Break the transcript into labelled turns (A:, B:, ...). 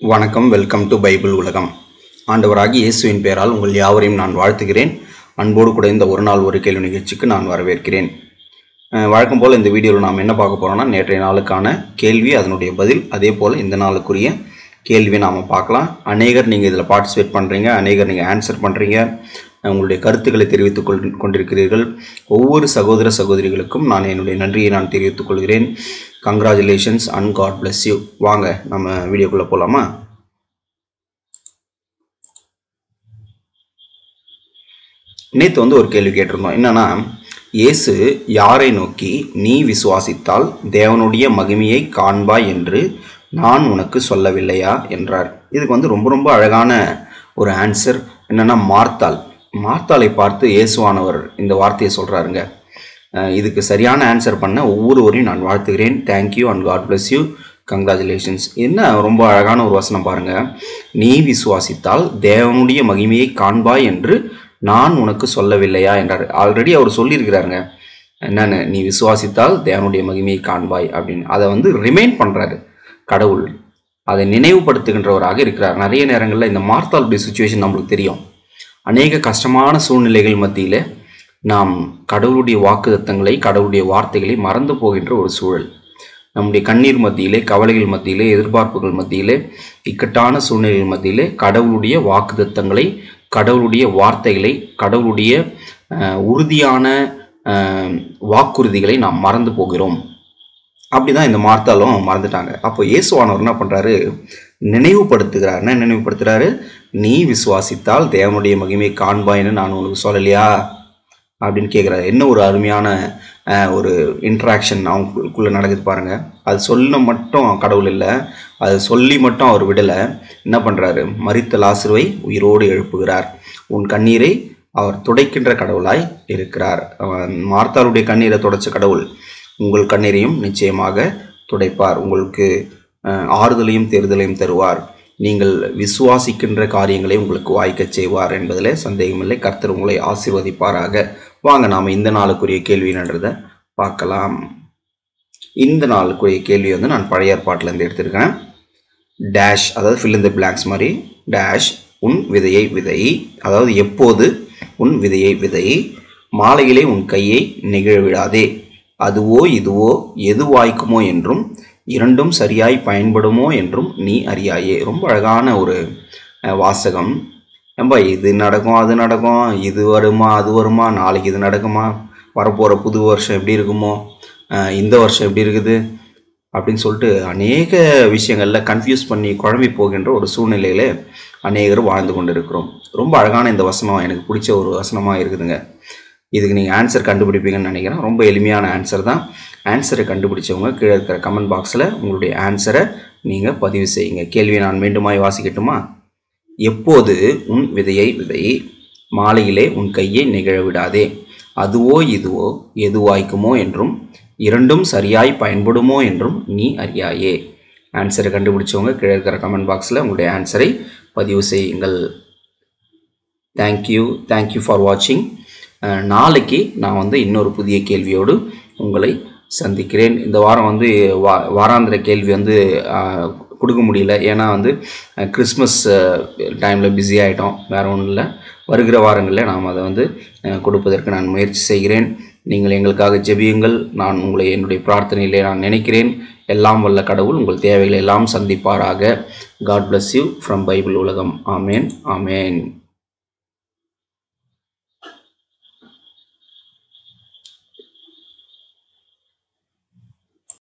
A: வணக்கம் welcome to Bible உலகம் ஆண்டவராகி இயேசுவின் பெயரால் உங்கள் யாவரையும் நான் வாழ்த்துகிறேன் அன்போடு கூட இந்த ஒரு நாள் ஒரு கேள்வி நிகழ்ச்சிக்கு நான் வரவேற்கிறேன் அஹ் வழக்கம் போல் இந்த வீடியோவில் நாம் என்ன பார்க்க போகிறோம்னா நேற்றைய நாளுக்கான கேள்வி அதனுடைய பதில் அதே போல் இந்த நாளுக்குரிய கேள்வியை நாம் பார்க்கலாம் அநேகர் நீங்கள் இதில் பார்ட்டிசிபேட் பண்ணுறீங்க அநேகர் நீங்கள் ஆன்சர் பண்ணுறீங்க உங்களுடைய கருத்துக்களை தெரிவித்துக் கொள் கொண்டிருக்கிறீர்கள் ஒவ்வொரு சகோதர சகோதரிகளுக்கும் நான் என்னுடைய நன்றியை நான் தெரிவித்துக் கொள்கிறேன் congratulations and God bless you வாங்க நம்ம வீடியோக்குள்ளே போகலாமா நேற்று வந்து ஒரு கேள்வி கேட்டிருந்தோம் என்னன்னா இயேசு யாரை நோக்கி நீ விசுவாசித்தால் தேவனுடைய மகிமையை காண்பாய் என்று நான் உனக்கு சொல்லவில்லையா என்றார் இதுக்கு வந்து ரொம்ப ரொம்ப அழகான ஒரு ஆன்சர் என்னன்னா மார்த்தாள் மார்த்தாளை பார்த்து இயேசுவானவர் இந்த வார்த்தையை சொல்றாருங்க அஹ் இதுக்கு சரியான ஆன்சர் பண்ண ஒவ்வொருவரையும் நான் வாழ்த்துகிறேன் thank you and God bless you congratulations என்ன ரொம்ப அழகான ஒரு வசனம் பாருங்க நீ விசுவாசித்தால் தேவனுடைய மகிமையை காண்பாய் என்று நான் உனக்கு சொல்லவில்லையா என்றார் ஆல்ரெடி அவர் சொல்லியிருக்கிறாருங்க என்னன்னு நீ விசுவாசித்தால் தேவனுடைய மகிமையை காண்பாய் அப்படின்னு அதை வந்து ரிமைண்ட் பண்றாரு கடவுள் அதை நினைவுபடுத்துகின்றவராக இருக்கிறார் நிறைய நேரங்களில் இந்த மார்த்தாளுடைய சுச்சுவேஷன் நம்மளுக்கு தெரியும் அநேக கஷ்டமான சூழ்நிலைகள் மத்தியில் நாம் கடவுளுடைய வாக்குத்தத்தங்களை கடவுளுடைய வார்த்தைகளை மறந்து போகின்ற ஒரு சூழல் நம்முடைய கண்ணீர் மத்தியிலே கவலைகள் மத்தியிலே எதிர்பார்ப்புகள் மத்தியிலே இக்கட்டான சூழ்நிலைகள் மத்தியிலே கடவுளுடைய வாக்குத்தத்தங்களை கடவுளுடைய வார்த்தைகளை கடவுளுடைய அஹ், உறுதியான அஹ், வாக்குறுதிகளை நாம் மறந்து போகிறோம் அப்படிதான் இந்த மார்த்தாலும் மறந்துட்டாங்க அப்போ இயேசுவானவர் என்ன பண்றாரு நினைவுபடுத்துகிறார் என்ன நினைவுபடுத்துறாரு நீ விசுவாசித்தால் தேவனுடைய மகிமை காண்பாய்ன்னு நான் உனக்கு சொல்லலையா அப்படின்னு கேட்குறாரு என்ன ஒரு அருமையான அஹ், ஒரு இன்ட்ராக்ஷன் அவங்களுக்குள்ள நடக்குது பாருங்க அது சொல்ல மட்டும் கடவுள் இல்லை அது சொல்லி மட்டும் அவர் விடலை என்ன பண்றாரு மரித்த லாசுருவை உயிரோடு எழுப்புகிறார் உன் கண்ணீரை அவர் துடைக்கின்ற கடவுளாய் இருக்கிறார் அவன் மார்த்தாளுடைய கண்ணீரை துடைச்ச கடவுள் உங்கள் கண்ணீரையும் நிச்சயமாக துடைப்பார் உங்களுக்கு அஹ், ஆறுதலையும் தேர்தலையும் தருவார் நீங்கள் விசுவாசிக்கின்ற காரியங்களை உங்களுக்கு வாய்க்கச் செய்வார் என்பதில் சந்தேகமில்லை கர்த்தர் உங்களை ஆசீர்வதிப்பாராக வாங்க நாம் இந்த நாளுக்குரிய கேள்வி என்னன்றதை பார்க்கலாம் இந்த நாளுக்குரிய கேள்வி வந்து நான் பழைய ஏற்பாட்டிலேருந்து எடுத்திருக்கேன் டேஷ் அதாவது fill in the blanks மாதிரி டேஷ் உன் விதையை விதை அதாவது எப்போது உன் விதையை விதை மாலையிலே உன் கையை நெகிழ விடாதே அதுவோ இதுவோ எது வாய்க்குமோ என்றும் இரண்டும் சரியாய் பயன்படுமோ என்றும் நீ அறியாயே ரொம்ப அழகான ஒரு அஹ், வாசகம் ஏம்பா இது நடக்கும் அது நடக்கும் இது வருமா அது வருமா நாளைக்கு இது நடக்குமா வரப்போகிற புது வருஷம் எப்படி இருக்குமோ அஹ், இந்த வருஷம் எப்படி இருக்குது அப்படின்னு சொல்லிட்டு அநேக விஷயங்களில் கன்ஃபியூஸ் பண்ணி குழம்பி போகின்ற ஒரு சூழ்நிலையில அநேகர் வாழ்ந்து கொண்டு இருக்கிறோம் ரொம்ப அழகான இந்த வசனம் எனக்கு பிடிச்ச ஒரு வசனமாக இருக்குதுங்க இதுக்கு நீங்கள் ஆன்சர் கண்டுபிடிப்பீங்கன்னு நினைக்கிறேன் ரொம்ப எளிமையான ஆன்சர் தான் ஆன்சரை கண்டுபிடிச்சவங்க கீழே இருக்கிற கமெண்ட் பாக்ஸில் உங்களுடைய ஆன்சரை நீங்கள் பதிவு செய்யுங்க கேள்வியை நான் மீண்டுமாய் வாசிக்கட்டுமா எப்போது உன் விதையை விதை மாலையிலே உன் கையை நிகழ விடாதே அதுவோ இதுவோ எது வாய்க்குமோ என்றும் இரண்டும் சரியாய் பயன்படுமோ என்றும் நீ அறியாயே ஆன்சரை கண்டுபிடிச்சவங்க கீழே இருக்கிற கமெண்ட் பாக்ஸில் உங்களுடைய ஆன்சரை பதிவு செய்யுங்கள் தேங்க்யூ தேங்க்யூ ஃபார் வாட்சிங் நாளைக்கு நான் வந்து இன்னொரு புதிய கேள்வியோடு உங்களை சந்திக்கிறேன் இந்த வாரம் வந்து வா வாராந்திர கேள்வி வந்து அஹ், கொடுக்க முடியல ஏன்னா வந்து அஹ், கிறிஸ்மஸ் டைமில் பிஸி ஆகிட்டோம் வேறு ஒன்றும் இல்லை வருகிற வாரங்களில் நாம் அதை வந்து அஹ், கொடுப்பதற்கு நான் முயற்சி செய்கிறேன் நீங்கள் எங்களுக்காக ஜெபியுங்கள் நான் உங்களை என்னுடைய பிரார்த்தனையிலே நான் நினைக்கிறேன் எல்லாம் வல்ல கடவுள் உங்கள் தேவைகளை எல்லாம் சந்திப்பாராக God bless you from Bible உலகம் ஆமேன் ஆமேன்